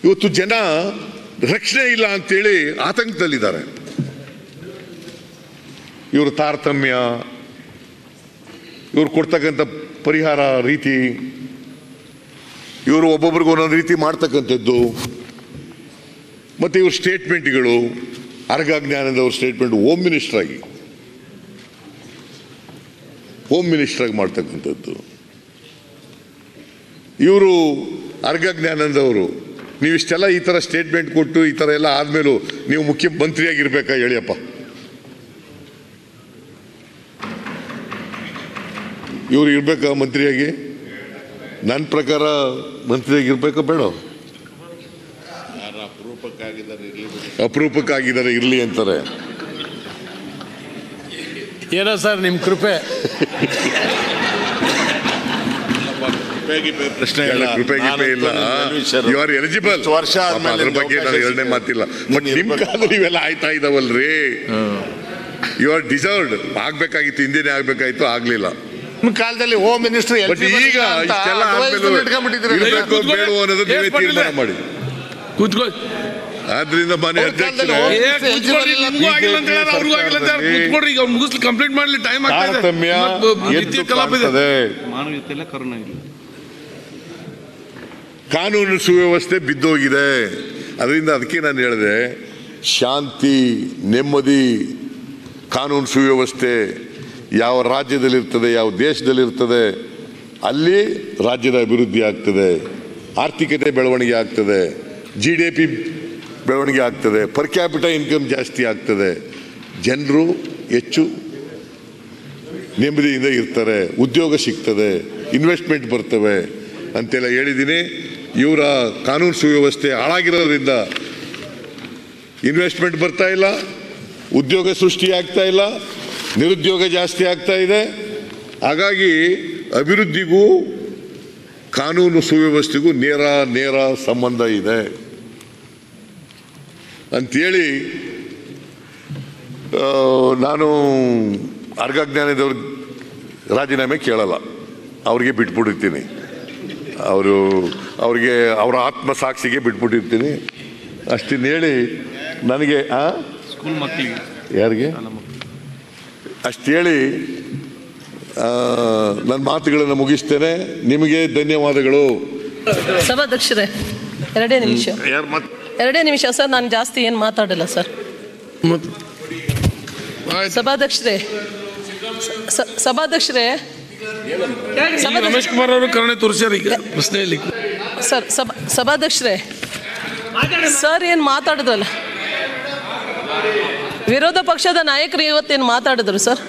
ಇವತ್ತು ಜನ ರಕ್ಷಣೆ ಇಲ್ಲ ಅಂತೇಳಿ ಆತಂಕದಲ್ಲಿದ್ದಾರೆ ಇವರು ತಾರತಮ್ಯ ಇವ್ರು ಕೊಡ್ತಕ್ಕಂಥ ಪರಿಹಾರ ರೀತಿ ಇವರು ಒಬ್ಬೊಬ್ರಿಗೆ ಒಂದೊಂದು ರೀತಿ ಮಾಡ್ತಕ್ಕಂಥದ್ದು ಮತ್ತು ಇವ್ರ ಸ್ಟೇಟ್ಮೆಂಟ್ಗಳು ಅರ್ಗ ಜ್ಞಾನದವ್ರ ಸ್ಟೇಟ್ಮೆಂಟ್ ಹೋಮ್ ಮಿನಿಸ್ಟರ್ ಆಗಿ ಹೋಮ್ ಮಿನಿಸ್ಟರ್ ಆಗಿ ಮಾಡ್ತಕ್ಕಂಥದ್ದು ಇವರು ಅರ್ಗ ಜ್ಞಾನಂದವರು ನೀವು ಇಷ್ಟೆಲ್ಲ ಈ ಥರ ಸ್ಟೇಟ್ಮೆಂಟ್ ಕೊಟ್ಟು ಈ ಥರ ಎಲ್ಲ ಆದ್ಮೇಲೂ ನೀವು ಮುಖ್ಯಮಂತ್ರಿಯಾಗಿರ್ಬೇಕಾ ಹೇಳಿಯಪ್ಪ ಇವ್ರು ಇರ್ಬೇಕಾ ಮಂತ್ರಿಯಾಗಿ ನನ್ನ ಪ್ರಕಾರ ಮಂತ್ರಿಯಾಗಿರ್ಬೇಕಾ ಬೇಡ ಅಪರೂಪಕ್ಕಾಗಿದ್ದಾರೆ ಇರಲಿ ಅಂತಾರೆ ಏನೋ ಸರ್ ನಿಮ್ಮ ಕೃಪೆ ಪ್ರಶ್ನೆ ಎಲ್ಲ ಇಲ್ಲ. ಕೃಪೆ ನಾನು ಗಿಪೆ ಇಲ್ಲ ಮೇಲ್ವಿಚಾರರು. ಯು ಆರ್ ಎಲಿಜಿಬಲ್ ಇಷ್ಟು ವರ್ಷ ಆದ್ಮೇಲೆ ಅದ್ರ ಬಗ್ಗೆ ನಾನು ಅವಕಾಶ ಎರಡನೇ ಸಿಕ್ಕಿದೆ. ಮಾತಿಲ್ಲ ಬಟ್ ನೀನು ನಿಮ್ ಇರ್ಬೇಕು. ಕಾಲದಲ್ಲಿ ಇವೆಲ್ಲ ಆಯ್ತಾ ಇದಾವಲ್ರಿ ಯು ಆರ್ ಡಿಸರ್ವ್ಡ್ ಆಗ್ಬೇಕಾಗಿತ್ತು ಹಿಂದೆನೆ ಆಗ್ಬೇಕಾಯ್ತು ಆಗ್ಲಿಲ್ಲ ನಿಮ್ಮ ಕಾಲದಲ್ಲಿ ಹೋಮ್ ಮಿನಿಸ್ಟರ್ ಬಟ್ ಈಗ ಇಷ್ಟೆಲ್ಲ ಆದ್ಮೇಲೆ ಇರ್ಬೇಕು ಬೇಡವೋ ಅನ್ನೋದು ನೀವೇ ತೀರ್ಮಾನ ಮಾಡಿ ಕೂತ್ಕೊ ಆದ್ರಿಂದ ಮಾನ್ಯ ಅವ್ರ ಕಾಲದಲ್ಲಿ ಅಧ್ಯಕ್ಷರೇ ಹೋಗಿ- ಏ, ಕೂತ್ಕೊಳ್ರಿ, ನಿಮ್ಗೂ ಆಗಿಲ್ಲ ಅಂತ ಹೇಳೋರು, ಅವ್ರಿಗೂ ಆಗಿಲ್ಲ ಅಂತ ಹೇಳೋರು, ಕೂತ್ಕೊಳ್ರಿ, ಈಗ ಅವ್ರು ಮುಗಿಸ್ಲಿ ಕಂಪ್ಲೀಟ್ ಮಾಡ್ಲಿ ಟೈಮ್ ಆಗ್ತಾ ಇದೆ ತಾರತಮ್ಯ ಮತ್ತೆ ಬ- ಎದ್ದು ವಿತ್ತೀಯ ಕಲಾಪ ಇದೆ ಕಾಣ್ತದೆ ಮಾನವೀಯತೆ ಇಲ್ಲ ಕರುಣೆ ಇಲ್ಲ ಕಾನೂನು ಸುವ್ಯವಸ್ಥೆ ಬಿದ್ದೋಗಿದೆ ಅದರಿಂದ ಅದಕ್ಕೆ ನಾನು ಹೇಳಿದೆ ಶಾಂತಿ ನೆಮ್ಮದಿ ಕಾನೂನು ಸುವ್ಯವಸ್ಥೆ ಯಾವ ರಾಜ್ಯದಲ್ಲಿರ್ತದೆ ಯಾವ ದೇಶದಲ್ಲಿರ್ತದೆ ಅಲ್ಲಿ ರಾಜ್ಯದ ಅಭಿವೃದ್ಧಿ ಆಗ್ತದೆ ಆರ್ಥಿಕತೆ ಬೆಳವಣಿಗೆ ಆಗ್ತದೆ ಜಿ ಡಿ ಪಿ ಬೆಳವಣಿಗೆ ಆಗ್ತದೆ ಪರ್ ಕ್ಯಾಪಿಟ ಇನ್ಕಮ್ ಜಾಸ್ತಿ ಆಗ್ತದೆ ಜನರು ಹೆಚ್ಚು ನೆಮ್ಮದಿಯಿಂದ ಇರ್ತಾರೆ ಉದ್ಯೋಗ ಸಿಗ್ತದೆ ಇನ್ವೆಸ್ಟ್ಮೆಂಟ್ ಬರ್ತವೆ ಅಂತೆಲ್ಲ ಹೇಳಿದ್ದೀನಿ ಇವರ ಕಾನೂನು ಸುವ್ಯವಸ್ಥೆ ಹಾಳಾಗಿರೋದ್ರಿಂದ ಇನ್ವೆಸ್ಟ್ಮೆಂಟ್ ಬರ್ತಾ ಇಲ್ಲ ಉದ್ಯೋಗ ಸೃಷ್ಟಿ ಆಗ್ತಾ ಇಲ್ಲ ನಿರುದ್ಯೋಗ ಜಾಸ್ತಿ ಆಗ್ತಾ ಇದೆ ಹಾಗಾಗಿ ಅಭಿವೃದ್ಧಿಗೂ ಕಾನೂನು ಸುವ್ಯವಸ್ಥೆಗೂ ನೇರ ನೇರ ಸಂಬಂಧ ಇದೆ ಅಂತೇಳಿ ಆ, ನಾನು ಅರ್ಘಜ್ಞಾನದವ್ರ ರಾಜೀನಾಮೆ ಕೇಳಲ್ಲ ಅವ್ರಿಗೆ ಬಿಟ್ಬಿಟ್ಟಿರ್ತೀನಿ ಅವರು ಅವ್ರಿಗೆ ಅವರ ಆತ್ಮಸಾಕ್ಷಿಗೆ ಬಿಟ್ಬಿಟ್ಟಿರ್ತೀನಿ ಅಷ್ಟನ್ನು ಹೇಳಿ ನನಗೆ ಆ ಸ್ಕೂಲ್ ಮಕ್ಕಳಿಗೆ ಯಾರಿಗೆ ಅಷ್ಟು ಹೇಳಿ ನನ್ನ ಮಾತುಗಳನ್ನು ಮುಗಿಸ್ತೇನೆ ನಿಮಗೆ ಧನ್ಯವಾದಗಳು ಸಭಾಧ್ಯಕ್ಷರೇ ಎರಡೇ ನಿಮಿಷ ಯಾರು ಮಾತು ಎರಡೇ ನಿಮಿಷ ಸರ್ ನಾನು ಜಾಸ್ತಿ ಏನು ಮಾತಾಡಲ್ಲ ಸರ್ ಮತ್ತೆ ಆಯ್ತು. ಸಭಾಧ್ಯಕ್ಷರೇ ಸ- ಸಭಾಧ್ಯಕ್ಷರೇ ಈಗ ಸಭಾಧ್ಯಕ್ಷ ರಮೇಶ್ ಕುಮಾರ್ ಅವರು ಕರುಣೆ ತೋರಿಸ್ಯಾರ ಈಗ ಪ್ರಶ್ನೆಯಲ್ಲಿ ಸರ್ ಸಭಾ ಸಭಾಧ್ಯಕ್ಷರೇ ಸರ್ ಏನು ಮಾತಾಡಿದ್ರಲ್ಲ ವಿರೋಧ ಪಕ್ಷದ ನಾಯಕರು ಇವತ್ತೇನು ಮಾತಾಡಿದ್ರು ಸರ್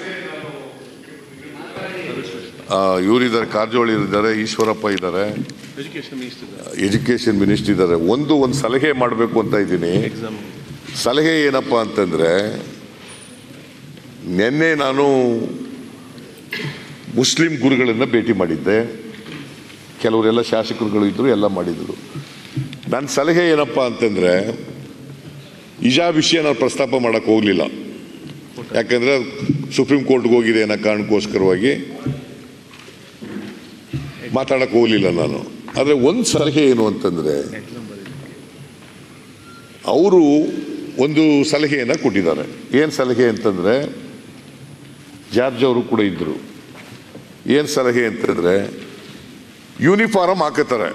ಇವರಿದ್ದಾರೆ ಕಾರಜೋಳ ಇದ್ದಾರೆ ಈಶ್ವರಪ್ಪ ಇದ್ದಾರೆ ಎಜುಕೇಶನ್ ಮಿನಿಸ್ಟರ್ ಇದ್ದಾರೆ ಒಂದು ಒಂದು ಸಲಹೆ ಮಾಡಬೇಕು ಅಂತ ಇದ್ದೀನಿ ಸಲಹೆ ಏನಪ್ಪ ಅಂತಂದ್ರೆ ನಿನ್ನೆ ನಾನು ಮುಸ್ಲಿಂ ಗುರುಗಳನ್ನು ಭೇಟಿ ಮಾಡಿದ್ದೆ ಕೆಲವರೆಲ್ಲ ಶಾಸಕರುಗಳು ಇದ್ರು ಎಲ್ಲ ಮಾಡಿದ್ರು ನನ್ನ ಸಲಹೆ ಏನಪ್ಪ ಅಂತಂದ್ರೆ ಇಜಾ ವಿಷಯ ನಾನು ಪ್ರಸ್ತಾಪ ಮಾಡಕ್ಕೆ ಹೋಗಲಿಲ್ಲ ಯಾಕಂದ್ರೆ ಸುಪ್ರೀಂ ಕೋರ್ಟ್ಗೆ ಹೋಗಿದೆ ಅನ್ನೋ ಕಾರಣಕ್ಕೋಸ್ಕರವಾಗಿ ಮಾತಾಡಕ್ಕೆ ಹೋಗಲಿಲ್ಲ ನಾನು ಆದರೆ ಒಂದು ಸಲಹೆ ಏನು ಅಂತಂದ್ರೆ ಅವರು ಒಂದು ಸಲಹೆಯನ್ನು ಕೊಟ್ಟಿದ್ದಾರೆ ಏನು ಸಲಹೆ ಅಂತಂದ್ರೆ ಜಾರ್ಜ್ ಅವರು ಕೂಡ ಇದ್ದರು ಏನು ಸಲಹೆ ಅಂತಂದ್ರೆ ಯೂನಿಫಾರಮ್ ಹಾಕುತ್ತಾರೆ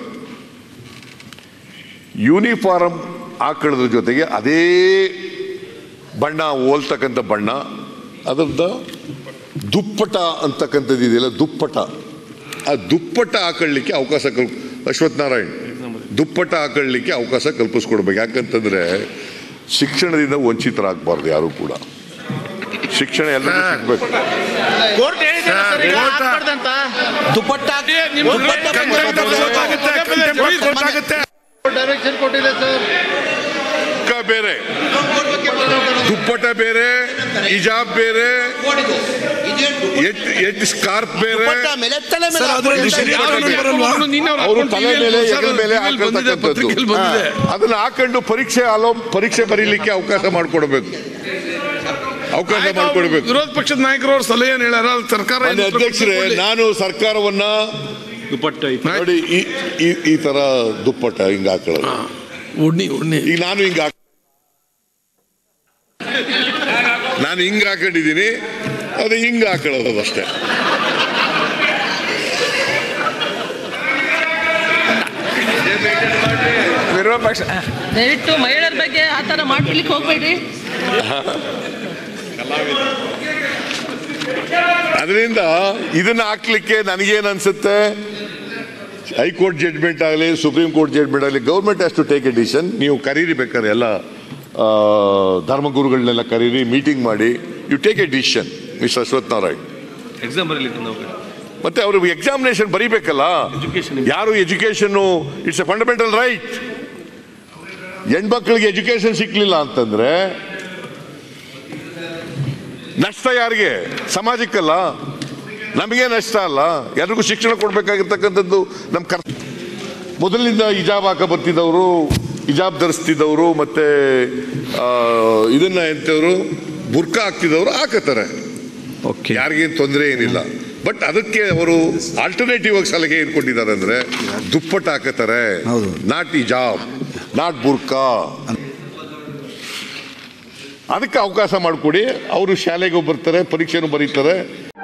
ಯೂನಿಫಾರಮ್ ಹಾಕೊಳ್ಳೋದ್ರ ಜೊತೆಗೆ ಅದೇ ಬಣ್ಣ ಹೋಲ್ತಕ್ಕಂಥ ಬಣ್ಣ ಅದರದ ದುಪ್ಪಟ ಅಂತಕ್ಕಂಥದ್ದು ಇದೆಯಲ್ಲ ದುಪ್ಪಟ ಆ ದುಪ್ಪಟ ಹಾಕೊಳ್ಳಿಕ್ಕೆ ಅವಕಾಶ ಕಲ್ ಅಶ್ವಥ್ ನಾರಾಯಣ್ ದುಪ್ಪಟ ಹಾಕೊಳ್ಳಿಕ್ಕೆ ಅವಕಾಶ ಕಲ್ಪಿಸ್ಕೊಡ್ಬೇಕು ಯಾಕಂತಂದ್ರೆ ಶಿಕ್ಷಣದಿಂದ ವಂಚಿತರಾಗಬಾರ್ದು ಯಾರು ಕೂಡ ಶಿಕ್ಷಣ ಎಲ್ಲರಿಗೂ ಸಿಗ್ಬೇಕು ಕೋರ್ಟ್ ಹೇಳಿದೆ ಸರ್ ಈಗ ಹಾಕ್ಬಾರ್ದಂತ. ದುಪ್ಪಟ್ಟ ಹಾಕಿ- ದುಪ್ಪಟ್ಟ ಡೈರೆಕ್ಷನ್ ಕೊಟ್ಟಿದೆ ಸರ್ ದುಃಖ ಬೇರೆ ದುಪ್ಪಟ ಬೇರೆ ಹಿಜಾಬ್ ಬೇರೆ ಎಟ್ ಎಟ್ ಸ್ಕಾರ್ಫ್ ಬೇರೆ ದುಪ್ಪಟ್ಟ ಮೇಲೆ ತಲೆ ಮೇಲೆ ಸರ್, ಅದು ಹಾಕ್ಬಿಡಿ. ವಿಷಯ ಯಾವ ದುಪ್ಪಟ್ಟ ನಂಬರ್ ಅಲ್ವಾ? ಅವ್ನು ನಿನ್ನೆ ಅವ್ರು ಅವರು ಹಾಕೊಂಡು ತಲೆ TV ಮೇಲೆ ಯಲ್ಲಿ ಹೆಗಲ ಮೇಲೆ TV ಯಲ್ಲಿ ಬಂದಿದೆ, ಹಾಕೊಳ್ತಕ್ಕಂಥದ್ದು ಪತ್ರಿಕೆಯಲ್ಲಿ ಬಂದಿದೆ. ಅದನ್ನ ಹಾಕೊಂಡು ಪರೀಕ್ಷೆ ಅಲೋ ಪರೀಕ್ಷೆ ಬರೀಲಿಕ್ಕೆ ಅವಕಾಶ ಮಾಡಿಕೊಡ್ಬೇಕು ಅವಕಾಶ ಆಯ್ತು, ಅವ್ರು ಮಾಡಿಕೊಡ್ಬೇಕು ವಿರೋಧ ಪಕ್ಷದ ನಾಯಕರು ಅವ್ರ ಸಲಹೆ ಏನ್ ಹೇಳ್ಯಾರ ಅದು ಸರ್ಕಾರ ಏನ್ ಮಾನ್ಯ ಅಧ್ಯಕ್ಷರೇ ಕೊಡ್ಲಿ? ನಾನು ಸರ್ಕಾರವನ್ನ ದುಪ್ಪಟ್ಟ ಐತಿ ನೋಡಿ ಈ ಈ- ಈ ತರ ದುಪ್ಪಟ ಹಿಂಗ ಹಾಕೊಳ್ಳೋದು ಉಣ್ಣಿ ಉಣ್ಣಿ ಈಗ ನಾನು ಹಿಂಗ ನಾನು ಹಿಂಗ ಹಾಕೊಂಡಿದ್ದೀನಿ ಅದು ಹಿಂಗ ಹಾಕೊಳ್ಳೋದು ಅಷ್ಟೇ ವಿರೋಧ ಪಕ್ಷ ದಯವಿಟ್ಟು ಮಹಿಳೆಯರ ಬಗ್ಗೆ ಆ ಥರ ಮಾಡ್ಲಿಕ್ಕೆ ಹೋಗ್ಬೇಡ್ರಿ ಅದರಿಂದ ಇದನ್ನ ಹಾಕ್ಲಿಕ್ಕೆ ನನಗೇನು ಅನ್ಸುತ್ತೆ ಹೈಕೋರ್ಟ್ ಜಡ್ಜ್ಮೆಂಟ್ ಆಗಲಿ ಸುಪ್ರೀಂ ಕೋರ್ಟ್ ಜಡ್ಜ್ಮೆಂಟ್ ಆಗಲಿ government has to take a decision ನೀವು ಕರೀರಿ ಬೇಕಾದ್ರೆ ಎಲ್ಲ ಆ, ಧರ್ಮಗುರುಗಳನ್ನೆಲ್ಲ ಕರೀರಿ ಮೀಟಿಂಗ್ ಮಾಡಿ you take a decision mister Ashwath Narayan exam ಬರಲಿಕ್ಕೆ ನಾವು ಮತ್ತೆ ಅವರು ಎಕ್ಸಾಮಿನೇಷನ್ ಬರೀಬೇಕಲ್ಲ Education. ಯಾರು education it's a fundamental right ಹೆಣ್ಮಕ್ಳಿಗೆ ಎಜುಕೇಶನ್ ಸಿಕ್ಲಿಲ್ಲ ಅಂತಂದ್ರೆ ನಷ್ಟ ಯಾರಿಗೆ ಸಮಾಜಕ್ಕಲ್ಲ ನಮಗೆ ನಷ್ಟ ಅಲ್ಲ ಎಲ್ರಿಗೂ ಶಿಕ್ಷಣ ಕೊಡ್ಬೇಕಾಗಿರ್ತಕ್ಕಂಥದ್ದು ನಮ್ಮ ಕರ್ ಮೊದಲಿನಿಂದ ಹಿಜಾಬ್ ಹಾಕ ಬರ್ತಿದ್ದವರು ಹಿಜಾಬ್ ಧರಿಸ್ತಿದ್ದವರು ಮತ್ತೆ ಆ, ಇದನ್ನ ಎಂತವರು ಬುರ್ಕ ಹಾಕ್ತಿದ್ದವರು ಹಾಕತಾರೆ ಓಕೆ ಯಾರಿಗೇನು ತೊಂದರೆ ಏನಿಲ್ಲ ಬಟ್ ಅದಕ್ಕೆ ಅವರು ಆಲ್ಟರ್ನೇಟಿವ್ ಆಗಿ ಸಲಹೆ ಏನ್ ಕೊಟ್ಟಿದ್ದಾರೆ ಅಂದ್ರೆ ದುಪ್ಪಟ್ಟು ಹಾಕತಾರೆ ಹೌದು. ನಾಟ್ ಈ ಜಾಬ್ ನಾಟ್ ಬುರ್ಕಾ ಅದಕ್ಕೆ ಅವಕಾಶ ಮಾಡಿಕೊಡಿ ಅವರು ಶಾಲೆಗೂ ಬರ್ತಾರೆ ಪರೀಕ್ಷೆನೂ ಬರೀತಾರೆ